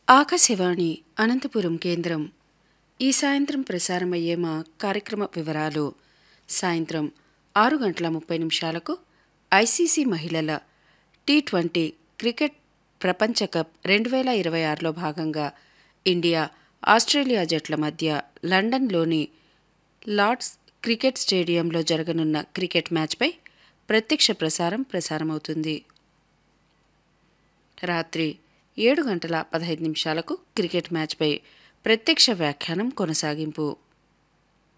ఆకాశవాణి అనంతపురం కేంద్రం ఈ సాయంత్రం ప్రసారమయ్యే మా కార్యక్రమ వివరాలు సాయంత్రం ఆరు గంటల ముప్పై నిమిషాలకు ఐసీసీ మహిళల టీ ట్వంటీ క్రికెట్ ప్రపంచ కప్ రెండు వేల ఇరవై ఆరులో భాగంగా ఇండియా ఆస్ట్రేలియా జట్ల మధ్య లండన్లోని లార్డ్స్ క్రికెట్ స్టేడియంలో జరగనున్న క్రికెట్ మ్యాచ్పై ప్రత్యక్ష ప్రసారం ప్రసారమవుతుంది రాత్రి ఏడు గంటల పదహైదు నిమిషాలకు క్రికెట్ మ్యాచ్పై ప్రత్యక్ష వ్యాఖ్యానం కొనసాగింపు